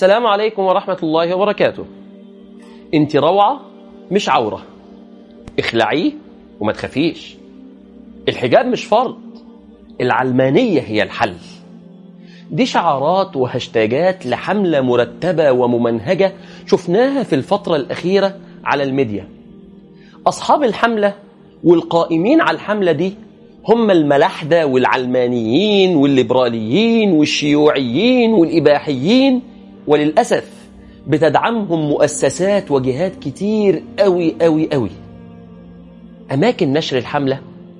السلام عليكم ورحمة الله وبركاته انت روعة مش عورة اخلعيه وما تخافيش الحجاب مش فرض العلمانية هي الحل دي شعارات وهاشتاجات لحملة مرتبة وممنهجة شفناها في الفترة الأخيرة على الميديا أصحاب الحملة والقائمين على الحملة دي هم الملاحدة والعلمانيين والليبراليين والشيوعيين والإباحيين وللأسف بتدعمهم مؤسسات وجهات كتير قوي قوي قوي أماكن نشر الحملة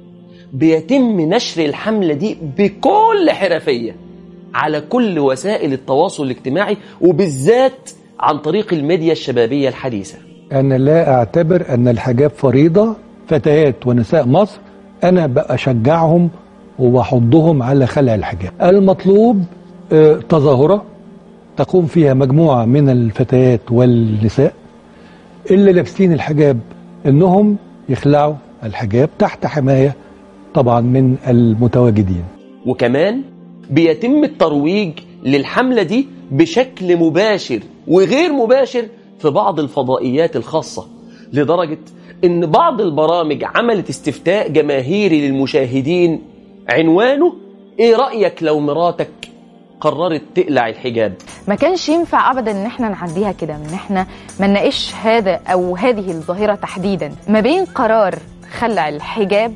بيتم نشر الحملة دي بكل حرفية على كل وسائل التواصل الاجتماعي وبالذات عن طريق الميديا الشبابية الحديثة أنا لا أعتبر أن الحجاب فريضة فتيات ونساء مصر أنا بشجعهم وبحضهم على خلع الحجاب المطلوب آه، تظاهرة تقوم فيها مجموعة من الفتيات والنساء اللي لابسين الحجاب انهم يخلعوا الحجاب تحت حماية طبعا من المتواجدين وكمان بيتم الترويج للحملة دي بشكل مباشر وغير مباشر في بعض الفضائيات الخاصة لدرجة ان بعض البرامج عملت استفتاء جماهيري للمشاهدين عنوانه ايه رأيك لو مراتك قررت تقلع الحجاب ما كانش ينفع ابدا ان احنا نعديها كده ان احنا ما نناقش هذا او هذه الظاهره تحديدا ما بين قرار خلع الحجاب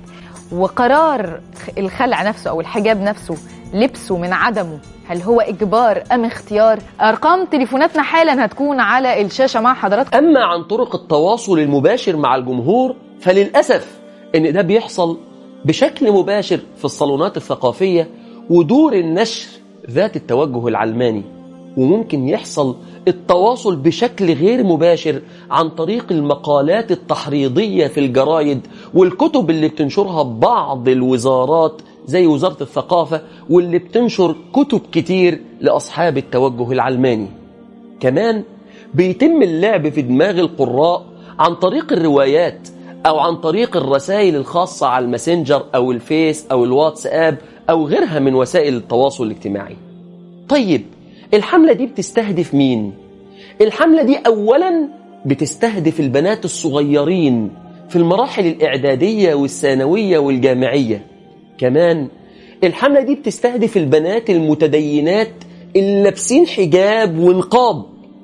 وقرار الخلع نفسه او الحجاب نفسه لبسه من عدمه هل هو اجبار ام اختيار ارقام تليفوناتنا حالا هتكون على الشاشه مع حضراتكم أما عن طرق التواصل المباشر مع الجمهور فللأسف إن ده بيحصل بشكل مباشر في الصالونات الثقافية ودور النشر ذات التوجه العلماني وممكن يحصل التواصل بشكل غير مباشر عن طريق المقالات التحريضية في الجرايد والكتب اللي بتنشرها بعض الوزارات زي وزارة الثقافة واللي بتنشر كتب كتير لأصحاب التوجه العلماني كمان بيتم اللعب في دماغ القراء عن طريق الروايات أو عن طريق الرسائل الخاصة على الماسنجر أو الفيس أو الواتساب أو غيرها من وسائل التواصل الاجتماعي طيب الحملة دي بتستهدف مين؟ الحملة دي أولا بتستهدف البنات الصغيرين في المراحل الإعدادية والثانوية والجامعية كمان الحملة دي بتستهدف البنات المتدينات اللي لابسين حجاب ونقاب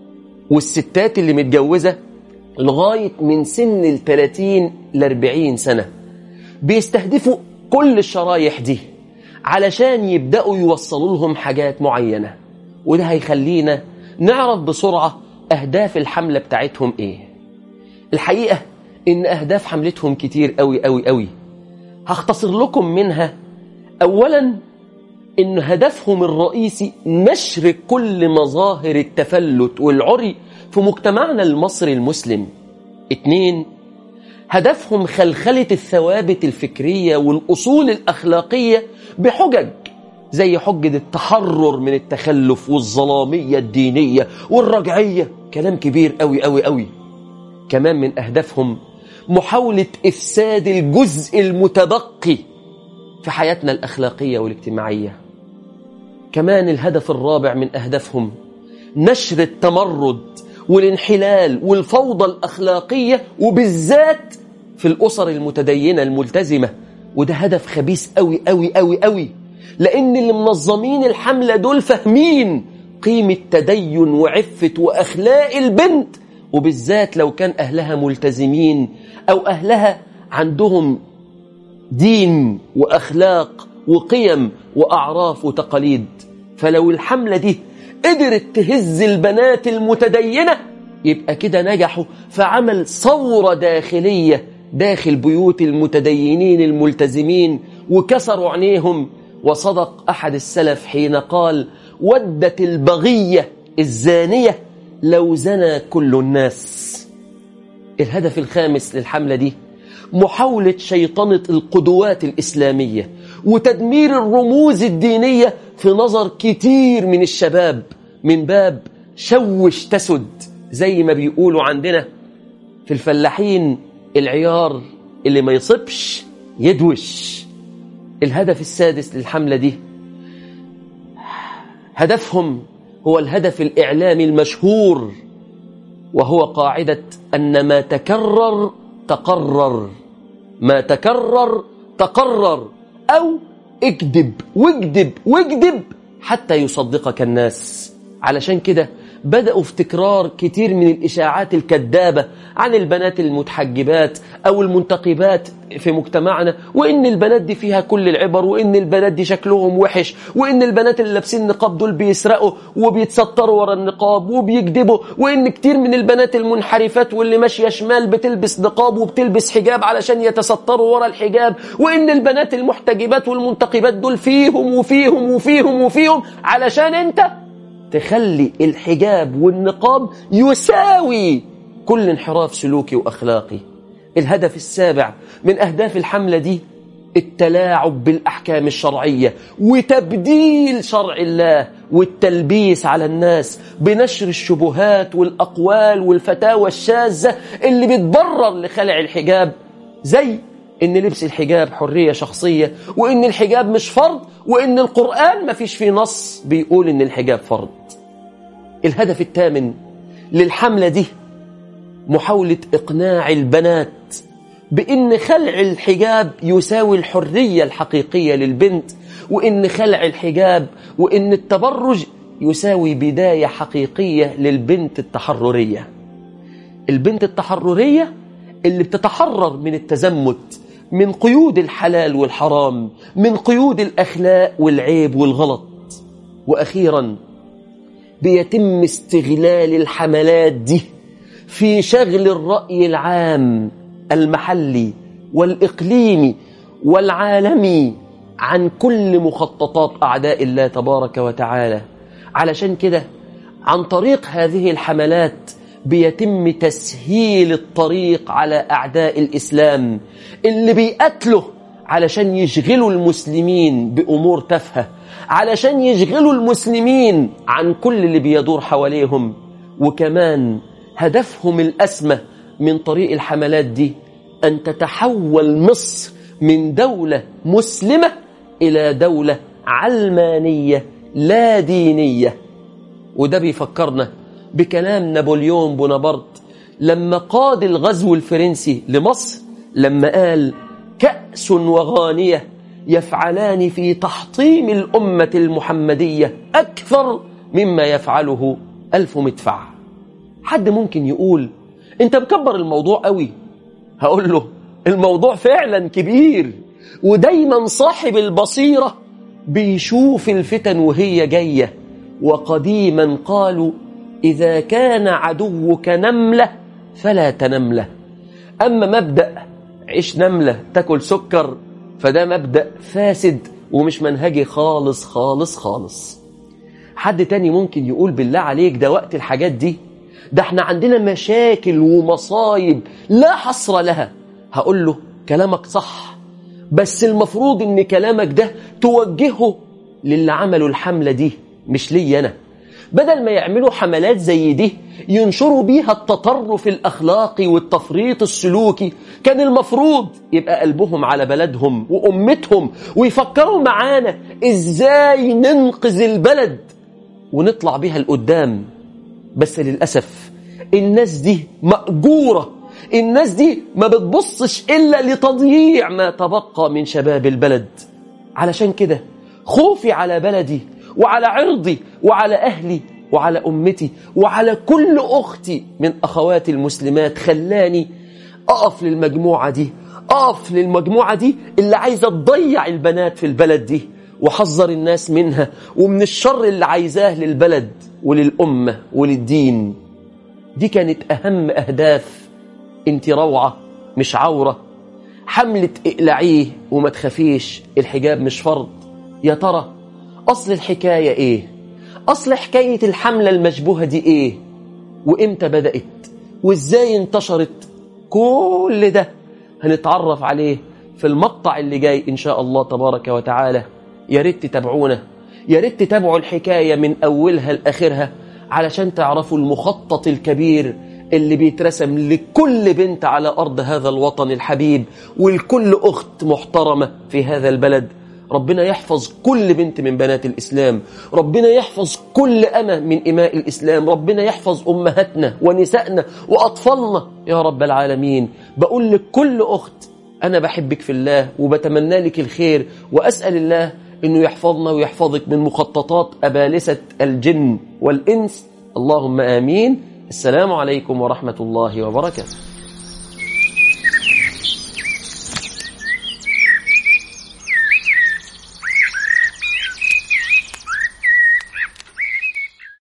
والستات اللي متجوزة لغاية من سن ال 30 ل 40 سنة بيستهدفوا كل الشرايح دي علشان يبدأوا يوصلوا لهم حاجات معينة وده هيخلينا نعرف بسرعة أهداف الحملة بتاعتهم إيه الحقيقة إن أهداف حملتهم كتير قوي قوي قوي هختصر لكم منها أولا إن هدفهم الرئيسي نشر كل مظاهر التفلت والعري في مجتمعنا المصري المسلم اتنين هدفهم خلخلة الثوابت الفكرية والأصول الأخلاقية بحجج زي حجة التحرر من التخلف والظلامية الدينية والرجعية كلام كبير قوي قوي قوي كمان من أهدافهم محاولة إفساد الجزء المتبقي في حياتنا الأخلاقية والاجتماعية كمان الهدف الرابع من أهدافهم نشر التمرد والانحلال والفوضى الأخلاقية وبالذات في الأسر المتدينة الملتزمة وده هدف خبيث قوي قوي قوي قوي لأن اللي منظمين الحملة دول فاهمين قيمة تدين وعفة وأخلاق البنت وبالذات لو كان أهلها ملتزمين أو أهلها عندهم دين وأخلاق وقيم وأعراف وتقاليد فلو الحملة دي قدرت تهز البنات المتدينة يبقى كده نجحوا في عمل ثورة داخلية داخل بيوت المتدينين الملتزمين وكسروا عينيهم وصدق أحد السلف حين قال ودت البغية الزانية لو زنى كل الناس الهدف الخامس للحملة دي محاولة شيطنة القدوات الإسلامية وتدمير الرموز الدينية في نظر كتير من الشباب من باب شوش تسد زي ما بيقولوا عندنا في الفلاحين العيار اللي ما يصبش يدوش الهدف السادس للحملة دي هدفهم هو الهدف الإعلامي المشهور وهو قاعدة أن ما تكرر تقرر ما تكرر تقرر أو اكذب واكذب واكذب حتى يصدقك الناس علشان كده بدأوا في تكرار كتير من الإشاعات الكذابة عن البنات المتحجبات أو المنتقبات في مجتمعنا وإن البنات دي فيها كل العبر وإن البنات دي شكلهم وحش وإن البنات اللي لابسين نقاب دول بيسرقوا وبيتستروا ورا النقاب وبيكذبوا وإن كتير من البنات المنحرفات واللي ماشية شمال بتلبس نقاب وبتلبس حجاب علشان يتستروا ورا الحجاب وإن البنات المحتجبات والمنتقبات دول فيهم وفيهم وفيهم وفيهم علشان أنت تخلي الحجاب والنقاب يساوي كل انحراف سلوكي وأخلاقي الهدف السابع من أهداف الحملة دي التلاعب بالأحكام الشرعية وتبديل شرع الله والتلبيس على الناس بنشر الشبهات والأقوال والفتاوى الشاذة اللي بتبرر لخلع الحجاب زي ان لبس الحجاب حرية شخصية وان الحجاب مش فرض وان القرآن ما فيش فيه نص بيقول ان الحجاب فرض الهدف الثامن للحملة دي محاولة إقناع البنات بأن خلع الحجاب يساوي الحرية الحقيقية للبنت وأن خلع الحجاب وأن التبرج يساوي بداية حقيقية للبنت التحررية البنت التحررية اللي بتتحرر من التزمت من قيود الحلال والحرام من قيود الأخلاق والعيب والغلط وأخيرا بيتم استغلال الحملات دي في شغل الرأي العام المحلي والإقليمي والعالمي عن كل مخططات أعداء الله تبارك وتعالى علشان كده عن طريق هذه الحملات بيتم تسهيل الطريق على أعداء الإسلام اللي بيقتلوا علشان يشغلوا المسلمين بأمور تافهة علشان يشغلوا المسلمين عن كل اللي بيدور حواليهم وكمان هدفهم الأسمى من طريق الحملات دي أن تتحول مصر من دولة مسلمة إلى دولة علمانية لا دينية وده بيفكرنا بكلام نابليون بونابرت لما قاد الغزو الفرنسي لمصر لما قال كأس وغانية يفعلان في تحطيم الأمة المحمدية أكثر مما يفعله ألف مدفع حد ممكن يقول أنت مكبر الموضوع قوي هقول له الموضوع فعلا كبير ودايما صاحب البصيرة بيشوف الفتن وهي جاية وقديما قالوا إذا كان عدوك نملة فلا تنمله أما مبدأ عيش نملة تاكل سكر فده مبدأ فاسد ومش منهجي خالص خالص خالص حد تاني ممكن يقول بالله عليك ده وقت الحاجات دي ده احنا عندنا مشاكل ومصايب لا حصر لها هقول له كلامك صح بس المفروض ان كلامك ده توجهه للي عملوا الحملة دي مش لي أنا بدل ما يعملوا حملات زي دي ينشروا بيها التطرف الأخلاقي والتفريط السلوكي كان المفروض يبقى قلبهم على بلدهم وأمتهم ويفكروا معانا إزاي ننقذ البلد ونطلع بيها لقدام بس للأسف الناس دي مأجورة الناس دي ما بتبصش إلا لتضييع ما تبقى من شباب البلد علشان كده خوفي على بلدي وعلى عرضي وعلى أهلي وعلى أمتي وعلى كل أختي من أخواتي المسلمات خلاني أقف للمجموعة دي أقف للمجموعة دي اللي عايزة تضيع البنات في البلد دي وحذر الناس منها ومن الشر اللي عايزاه للبلد وللأمة وللدين دي كانت أهم أهداف انت روعة مش عورة حملة اقلعيه وما تخافيش الحجاب مش فرض يا ترى أصل الحكاية إيه أصل حكاية الحملة المشبوهة دي إيه وإمتى بدأت وإزاي انتشرت كل ده هنتعرف عليه في المقطع اللي جاي إن شاء الله تبارك وتعالى يا ريت تتابعونا يا ريت تتابعوا الحكاية من أولها لآخرها علشان تعرفوا المخطط الكبير اللي بيترسم لكل بنت على أرض هذا الوطن الحبيب ولكل أخت محترمة في هذا البلد ربنا يحفظ كل بنت من بنات الإسلام ربنا يحفظ كل أمة من إماء الإسلام ربنا يحفظ أمهاتنا ونسائنا وأطفالنا يا رب العالمين بقول لكل أخت أنا بحبك في الله وبتمنى لك الخير وأسأل الله أنه يحفظنا ويحفظك من مخططات أبالسة الجن والإنس اللهم آمين السلام عليكم ورحمة الله وبركاته